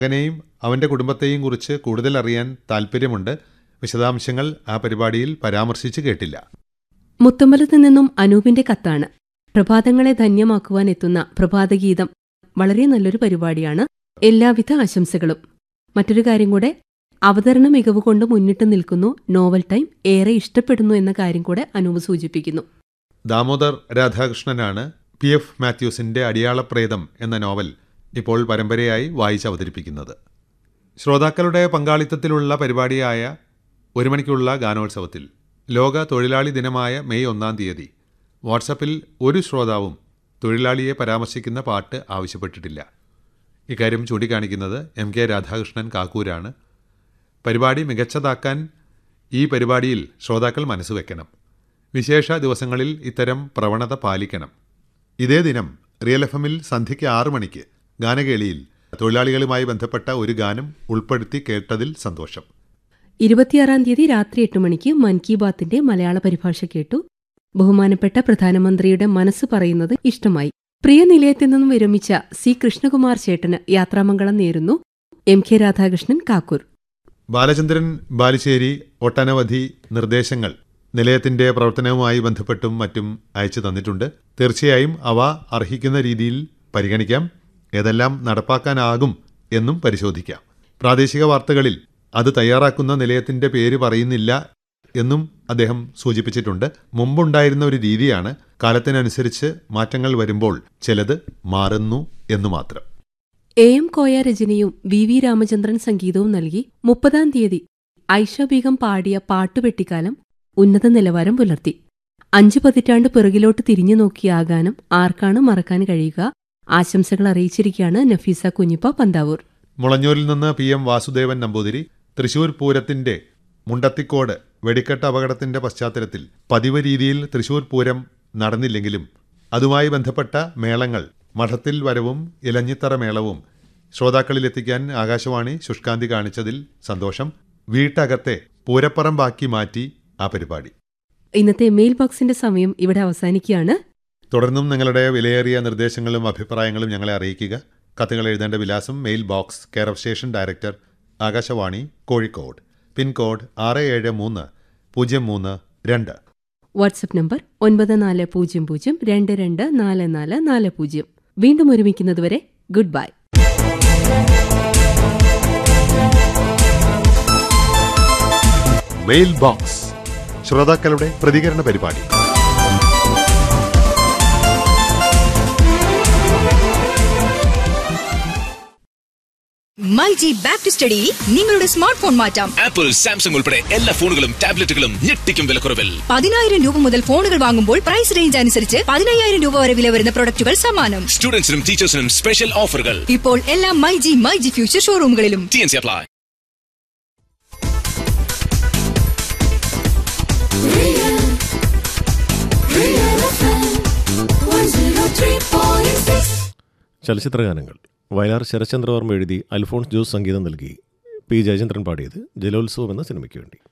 മകനെയും അവൻ്റെ കുടുംബത്തെയും കുറിച്ച് കൂടുതൽ അറിയാൻ താൽപ്പര്യമുണ്ട് വിശദാംശങ്ങൾ ആ പരിപാടിയിൽ പരാമർശിച്ച് കേട്ടില്ല മുത്തമ്പലത്ത് നിന്നും അനൂപിന്റെ കത്താണ് പ്രഭാതങ്ങളെ ധന്യമാക്കുവാൻ എത്തുന്ന പ്രഭാതഗീതം വളരെ നല്ലൊരു പരിപാടിയാണ് എല്ലാവിധ ആശംസകളും മറ്റൊരു കാര്യം കൂടെ അവതരണ മികവ് കൊണ്ട് മുന്നിട്ട് നിൽക്കുന്നു നോവൽ ടൈം ഏറെ ഇഷ്ടപ്പെടുന്നു എന്ന കാര്യം കൂടെ അനൂപ് സൂചിപ്പിക്കുന്നു ദാമോദർ രാധാകൃഷ്ണനാണ് പി എഫ് മാത്യൂസിന്റെ അടിയാളപ്രേതം എന്ന നോവൽ ഇപ്പോൾ പരമ്പരയായി വായിച്ച് അവതരിപ്പിക്കുന്നത് ശ്രോതാക്കളുടെ പങ്കാളിത്തത്തിലുള്ള പരിപാടിയായ ഒരു മണിക്കുള്ള ഗാനോത്സവത്തിൽ ലോക തൊഴിലാളി ദിനമായ മെയ് ഒന്നാം തീയതി വാട്സപ്പിൽ ഒരു ശ്രോതാവും തൊഴിലാളിയെ പരാമർശിക്കുന്ന പാട്ട് ആവശ്യപ്പെട്ടിട്ടില്ല ഇക്കാര്യം ചൂണ്ടിക്കാണിക്കുന്നത് എം കെ രാധാകൃഷ്ണൻ കാക്കൂരാണ് പരിപാടി മികച്ചതാക്കാൻ ഈ പരിപാടിയിൽ ശ്രോതാക്കൾ മനസ്സ് വെക്കണം വിശേഷ ദിവസങ്ങളിൽ ഇത്തരം പ്രവണത പാലിക്കണം ഇതേ ദിനം റിയൽ എഫ് എമ്മിൽ സന്ധ്യയ്ക്ക് ആറ് മണിക്ക് ഗാനകേളിയിൽ തൊഴിലാളികളുമായി ബന്ധപ്പെട്ട ഒരു ഗാനം ഉൾപ്പെടുത്തി കേട്ടതിൽ സന്തോഷം ഇരുപത്തിയാറാം തീയതി രാത്രി എട്ട് മണിക്ക് മൻ കി ബാത്തിന്റെ മലയാള പരിഭാഷ കേട്ടു ബഹുമാനപ്പെട്ട പ്രധാനമന്ത്രിയുടെ മനസ്സ് പറയുന്നത് ഇഷ്ടമായി പ്രിയ നിലയത്തിൽ നിന്നും വിരമിച്ച സി കൃഷ്ണകുമാർ ചേട്ടന് യാത്രാമംഗളം നേരുന്നു എം കെ രാധാകൃഷ്ണൻ കാക്കൂർ ബാലചന്ദ്രൻ ബാലുശ്ശേരി ഒട്ടനവധി നിർദ്ദേശങ്ങൾ നിലയത്തിന്റെ പ്രവർത്തനവുമായി ബന്ധപ്പെട്ടും മറ്റും അയച്ചു തന്നിട്ടുണ്ട് തീർച്ചയായും അവ അർഹിക്കുന്ന രീതിയിൽ പരിഗണിക്കാം ഏതെല്ലാം നടപ്പാക്കാനാകും എന്നും പരിശോധിക്കാം പ്രാദേശിക വാർത്തകളിൽ അത് തയ്യാറാക്കുന്ന നിലയത്തിന്റെ പേര് പറയുന്നില്ല എന്നും അദ്ദേഹം സൂചിപ്പിച്ചിട്ടുണ്ട് മുമ്പുണ്ടായിരുന്ന ഒരു രീതിയാണ് കാലത്തിനനുസരിച്ച് മാറ്റങ്ങൾ വരുമ്പോൾ ചിലത് മാറുന്നു എന്നു മാത്രം എ എം കോയ രചനയും വി വി രാമചന്ദ്രൻ സംഗീതവും നൽകി മുപ്പതാം തീയതി ഐഷ ബീഗം പാടിയ പാട്ടുപെട്ടിക്കാലം ഉന്നത നിലവാരം പുലർത്തി അഞ്ചു പതിറ്റാണ്ട് പിറകിലോട്ട് തിരിഞ്ഞു നോക്കിയ ആ ഗാനം ആർക്കാണ് മറക്കാൻ കഴിയുക ആശംസകൾ അറിയിച്ചിരിക്കുകയാണ് നഫീസ കുഞ്ഞിപ്പ പന്താവൂർ മുളഞ്ഞൂരിൽ നിന്ന് പി എം വാസുദേവൻ നമ്പൂതിരി തൃശൂർ പൂരത്തിന്റെ മുണ്ടത്തിക്കോട് വെടിക്കെട്ട് അപകടത്തിന്റെ പശ്ചാത്തലത്തിൽ പതിവ് രീതിയിൽ തൃശൂർ പൂരം നടന്നില്ലെങ്കിലും അതുമായി ബന്ധപ്പെട്ട മേളങ്ങൾ മഠത്തിൽ വരവും ഇലഞ്ഞിത്തറ മേളവും ശ്രോതാക്കളിലെത്തിക്കാൻ ആകാശവാണി ശുഷ്കാന്തി കാണിച്ചതിൽ സന്തോഷം വീട്ടകത്തെ പൂരപ്പറമ്പാക്കി മാറ്റി ആ പരിപാടി ഇന്നത്തെ മെയിൽ ബോക്സിന്റെ സമയം ഇവിടെ അവസാനിക്കുകയാണ് തുടർന്നും നിങ്ങളുടെ വിലയേറിയ നിർദ്ദേശങ്ങളും അഭിപ്രായങ്ങളും ഞങ്ങളെ അറിയിക്കുക കത്തുകൾ എഴുതേണ്ട വിലാസം mailbox care of station director Akashvani Kozhikode pin code ആറ് ഏഴ് മൂന്ന് പൂജ്യം മൂന്ന് രണ്ട് വാട്സപ്പ് നമ്പർ ഒൻപത് നാല് പൂജ്യം പൂജ്യം രണ്ട് രണ്ട് നാല് നാല് നാല് പൂജ്യം വീണ്ടും ഒരുമിക്കുന്നതുവരെ ഗുഡ് ബൈ മെയിൽ ബോക്സ് ശ്രോതാക്കളുടെ പ്രതികരണ പരിപാടി my G back to study നിങ്ങളുടെ സ്മാർട്ട് ഫോൺ മാറ്റാം ആപ്പിൾ സാംസങ് ഉൾപ്പെടെ എല്ലാ ഫോണുകളും ടാബ്ലറ്റുകളും ഞെട്ടിക്കും വിലക്കുറവിൽ പതിനായിരം രൂപ മുതൽ ഫോണുകൾ വാങ്ങുമ്പോൾ പ്രൈസ് റേഞ്ച് അനുസരിച്ച് പതിനയ്യായിരം രൂപ വരെ വില വരുന്ന പ്രൊഡക്റ്റുകൾ സമ്മാനം സ്റ്റുഡൻസിനും ടീച്ചേഴ്സിനും സ്പെഷ്യൽ ഓഫറുകൾ ഇപ്പോൾ എല്ലാ my G my G future ഷോറൂമുകളിലും ടി എൻ സി അപ്ലൈ ചലച്ചിത്രഗാനങ്ങൾ വയലാർ ശരചന്ദ്രവർമ്മ എഴുതി അൽഫോൺസ് ജോസ് സംഗീതം നൽകി പി ജയചന്ദ്രൻ പാടിയത് ജലോത്സവം എന്ന സിനിമയ്ക്ക് വേണ്ടി